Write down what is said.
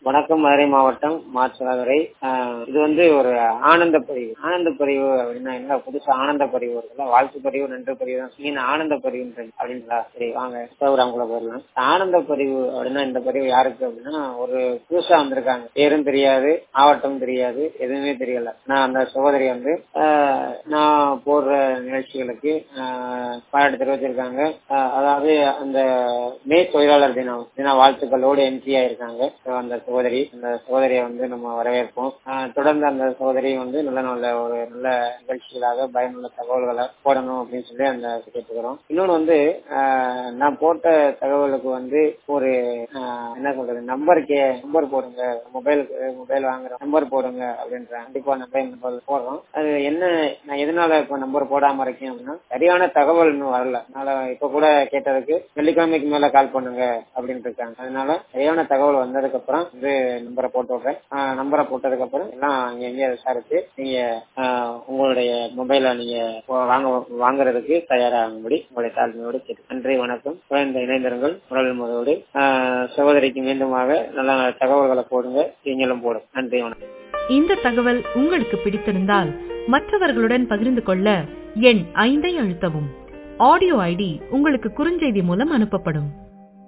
வணக்கம் மதுரை மாவட்டம் மாற்றுவரை இது வந்து ஒரு ஆனந்த பதிவு ஆனந்த பதிவு அப்படின்னா என்ன புதுசா ஆனந்த பதிவு இருக்குல்ல வாழ்த்து பதிவு நன்றி பதிவு தான் நீங்க ஆனந்த பதிவு அப்படின்றா சரி வாங்க சிவராம்குள்ள போயிடலாம் ஆனந்த பதிவு அப்படின்னா இந்த பதிவு யாருக்கு அப்படின்னா ஒரு புதுசா வந்திருக்காங்க பேரும் தெரியாது மாவட்டம் தெரியாது எதுவுமே தெரியல நான் அந்த சகோதரி வந்து ஆஹ், நான் போடுற நிகழ்ச்சிகளுக்கு ஆஹ், பாராட்டு தெரிவிச்சிருக்காங்க ஆஹ், அதாவது அந்த மே தொழிலாளர் தினம் தின வாழ்த்துக்களோடு என்ட்ரி ஆயிருக்காங்க So, அந்த சகோதரி அந்த சகோதரியை வந்து நம்ம வரவேற்போம் ஆஹ், தொடர்ந்து அந்த சகோதரி வந்து நல்ல நல்ல ஒரு நல்ல நிகழ்ச்சிகளாக பயனுள்ள தகவல்களை போடணும் அப்படின்னு சொல்லி அந்த கேட்டுக்கிறோம் இன்னொன்னு வந்து ஆஹ், நான் போட்ட தகவலுக்கு வந்து ஒரு ஆஹ், என்ன சொல்றது நம்பர் கே நம்பர் போடுங்க மொபைலுக்கு மொபைல் வாங்குற நம்பர் போடுங்க அப்படின்ற கண்டிப்பா மொபைல் நம்பர் போடுறோம் அது என்ன நான் எதனால இப்ப நம்பர் போடாம இருக்கேன் அப்படின்னா சரியான தகவல் இன்னும் வரல அதனால இப்ப கூட கேட்டதுக்கு வெள்ளிக்கிழமைக்கு மேல கால் பண்ணுங்க அப்படின்ட்டு இருக்காங்க அதனால சரியான தகவல் வந்ததுக்கு அப்புறம் வந்து நம்பரை போட்டு விடுறேன் ஆஹ் நம்பரை போட்டதுக்கு அப்புறம் எல்லாம் இங்க எங்கேயே விசாரிச்சு நீங்க ஆஹ் உங்களுடைய மொபைலை நீங்க வாங்க வாங்குறதுக்கு தயாராகும்படி உங்களுடைய தாழ்மையோடு கேட்டு நன்றி வணக்கம் குழந்தை இணைந்திருங்கள் முரளில் முதலோடு சகோதரிக்கு மீண்டுமாக நல்ல நல்ல தகவல்களை போடுங்க நீங்களும் போடும் நன்றி வணக்கம் இந்த தகவல் உங்களுக்கு பிடித்திருந்தால் மற்றவர்களுடன் பகிர்ந்து கொள்ள எண் ஐந்தை அழுத்தவும் ஆடியோ ஐடி உங்களுக்கு குறுஞ்செய்தி மூலம் அனுப்பப்படும்